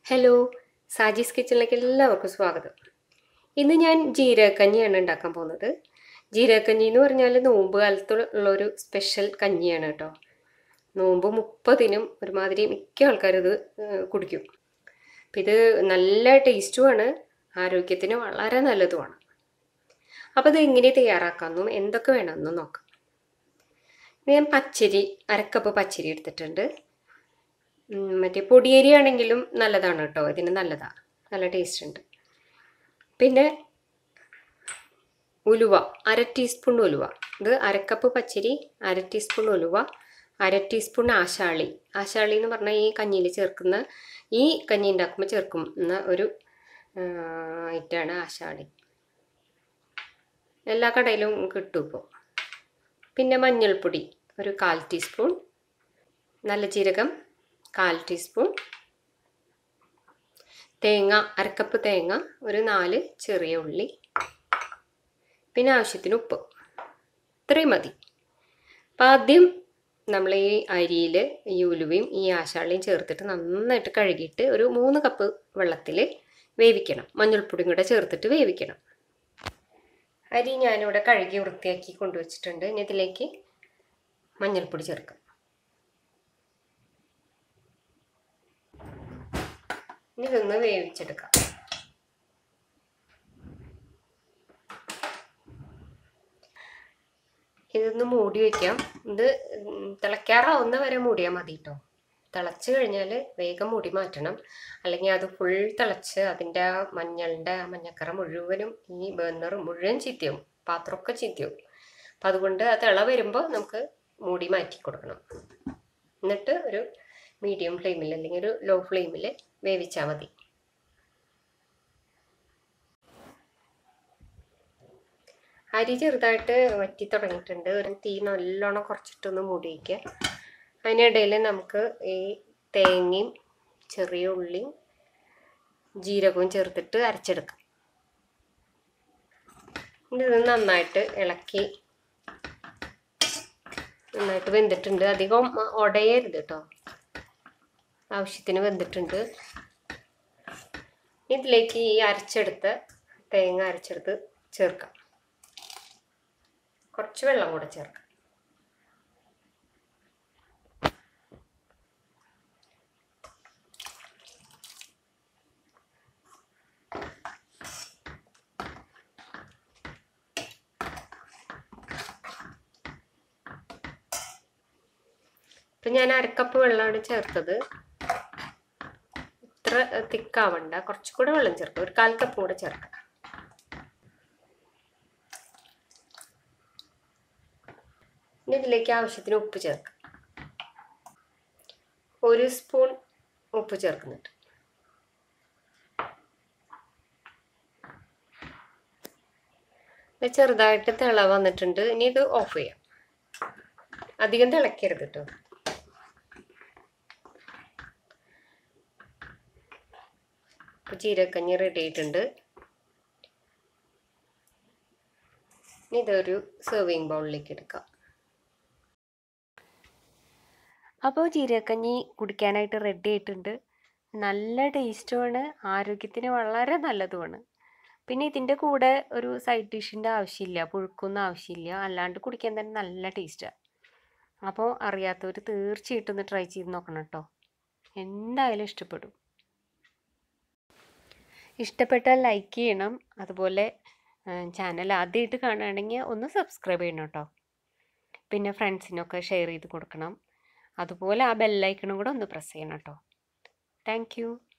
hello Saji's കിച്ചണിലേക്ക് എല്ലാവർക്കും സ്വാഗതം ഇന്ന് ഞാൻ ജീരകക്കഞ്ഞിയാണ് ഉണ്ടാക്കാൻ പോകുന്നത് ജീരകക്കഞ്ഞി എന്ന് പറഞ്ഞാൽ നോമ്പ് കാലത്തുള്ളൊരു സ്പെഷ്യൽ കഞ്ഞിയാണ് കേട്ടോ നോമ്പ് മുപ്പതിനും ഒരുമാതിരി മിക്ക ആൾക്കാരും ഇത് ഏഹ്, കുടിക്കും അപ്പം ഇത് നല്ല ടേസ്റ്റുമാണ് ആരോഗ്യത്തിന് വളരെ നല്ലതുമാണ് അപ്പോൾ ഇത് എങ്ങനെ തയ്യാറാക്കാമെന്നും എന്തൊക്കെ വേണമെന്നും നോക്കാം ഇത് ഞാൻ പച്ചരി അരക്കപ്പ് പച്ചരി എടുത്തിട്ടുണ്ട് ഉം, മറ്റേ പൊടിയരി ആണെങ്കിലും നല്ലതാണ് കേട്ടോ ഇതിന് നല്ലതാണ് നല്ല ടേസ്റ്റ് ഉണ്ട് പിന്നെ ഉലുവ അര ടീസ്പൂൺ ഉലുവ ഇത് അരക്കപ്പ് പച്ചരി അര ടീസ്പൂൺ ഉലുവ അര ടീസ്പൂൺ ആശാളി ആശാളി എന്ന് പറഞ്ഞാൽ ഈ കഞ്ഞിയിൽ ചേർക്കുന്ന ഈ കഞ്ഞി ഉണ്ടാക്കുമ്പോൾ ചേർക്കുന്ന ഒരു ഐറ്റാണ് ആശാളി എല്ലാ കടയിലും കിട്ടും ഇപ്പോൾ പിന്നെ മഞ്ഞൾപ്പൊടി ഒരു കാൽ ടീസ്പൂൺ നല്ല ജീരകം കാൽ ടീസ്പൂൺ തേങ്ങ അരക്കപ്പ് തേങ്ങ ഒരു നാല് ചെറിയ ഉള്ളി പിന്നെ ആവശ്യത്തിന് ഉപ്പ് ഇത്രയും മതി അപ്പം ആദ്യം നമ്മൾ ഈ അരിയിൽ ഈ ഉലുവയും ഈ ആശാളിയും ചേർത്തിട്ട് നന്നായിട്ട് കഴുകിയിട്ട് ഒരു മൂന്ന് കപ്പ് വെള്ളത്തിൽ വേവിക്കണം മഞ്ഞൾപ്പൊടിയും കൂടെ ചേർത്തിട്ട് വേവിക്കണം അരി ഞാനിവിടെ കഴുകി വൃത്തിയാക്കി കൊണ്ടുവച്ചിട്ടുണ്ട് ഇനി ഇതിലേക്ക് മഞ്ഞൾപ്പൊടി ചേർക്കാം ഇനി ഇതൊന്ന് വേവിച്ചെടുക്കാം ഇതൊന്ന് മൂടി വയ്ക്കാം ഇത് ഉം തിളയ്ക്കാറാവുന്ന വരെ മൂടിയാൽ മതി കേട്ടോ തിളച്ച് കഴിഞ്ഞാൽ വേഗം മൂടി മാറ്റണം അല്ലെങ്കിൽ അത് ഫുൾ തിളച്ച് അതിൻ്റെ ആ മഞ്ഞളുടെ ആ മഞ്ഞക്കറ മുഴുവനും ഈ ബർണർ മുഴുവൻ ചീത്തയാവും പാത്രമൊക്കെ ചീത്തയാവും അപ്പം അതുകൊണ്ട് ആ തിള വരുമ്പോൾ നമുക്ക് മൂടി മാറ്റി കൊടുക്കണം എന്നിട്ട് ഒരു മീഡിയം ഫ്ലെയിമിൽ അല്ലെങ്കിൽ ഒരു ലോ ഫ്ലെയിമിൽ വേവിച്ചാൽ മതി അരി ചെറുതായിട്ട് വറ്റി തുടങ്ങിയിട്ടുണ്ട് ഒരു തീ നല്ലോണം കുറച്ചിട്ടൊന്ന് മൂടി വയ്ക്കുക അതിനിടയിൽ നമുക്ക് ഈ തേങ്ങയും ചെറിയ ഉള്ളിയും ജീരകവും ചേർത്തിട്ട് അരച്ചെടുക്കാം ഇത് നന്നായിട്ട് ഇളക്കി നന്നായിട്ട് വെന്തിട്ടുണ്ട് അധികം ഉടയരുത് കേട്ടോ ആവശ്യത്തിന് വെന്തിട്ടുണ്ട് ഇതിലേക്ക് ഈ അരച്ചെടുത്ത തേങ്ങ അരച്ചെടുത്ത് ചേർക്കാം കുറച്ച് വെള്ളം കൂടെ ചേർക്കാം ഇപ്പം ഞാൻ അരക്കപ്പ് വെള്ളമാണ് ചേർത്തത് ഇത്ര തിക്കാവണ്ട കുറച്ചുകൂടെ വെള്ളം ചേർക്കാം ഒരു കാൽ കപ്പ് കൂടെ ചേർക്കാം ഇനി ഇതിലേക്ക് ആവശ്യത്തിന് ഉപ്പ് ചേർക്കാം ഒരു സ്പൂൺ ഉപ്പ് ചേർക്കുന്നുണ്ട് ഇത് ചെറുതായിട്ട് തിള വന്നിട്ടുണ്ട് ഇനി ഇത് ഓഫ് ചെയ്യാം അധികം തിളക്കരുത് കേട്ടോ ഇപ്പോൾ ജീരകക്കഞ്ഞി റെഡി ആയിട്ടുണ്ട് ഇനി ഇതൊരു സെർവിങ് ബൗളിലേക്ക് എടുക്കാം അപ്പോൾ ജീരകക്കഞ്ഞി കുടിക്കാനായിട്ട് റെഡി ആയിട്ടുണ്ട് നല്ല ടേസ്റ്റുമാണ് ആരോഗ്യത്തിന് വളരെ നല്ലതുമാണ് പിന്നെ ഇതിൻ്റെ കൂടെ ഒരു സൈഡ് ഡിഷിൻ്റെ ആവശ്യമില്ല പുഴുക്കൊന്നും ആവശ്യമില്ല അല്ലാണ്ട് കുടിക്കാൻ തന്നെ നല്ല ടേസ്റ്റാണ് അപ്പോൾ അറിയാത്തവർ തീർച്ചയായിട്ടും ഒന്ന് ട്രൈ ചെയ്ത് നോക്കണം കേട്ടോ എന്തായാലും ഇഷ്ടപ്പെടും ഇഷ്ടപ്പെട്ടാൽ ലൈക്ക് ചെയ്യണം അതുപോലെ ചാനൽ ആദ്യമായിട്ട് കാണുകയാണെങ്കിൽ ഒന്ന് സബ്സ്ക്രൈബ് ചെയ്യണം കേട്ടോ പിന്നെ ഫ്രണ്ട്സിനൊക്കെ ഷെയർ ചെയ്ത് കൊടുക്കണം അതുപോലെ ആ ബെല്ലൈക്കണും കൂടെ ഒന്ന് പ്രസ് ചെയ്യണം കേട്ടോ താങ്ക്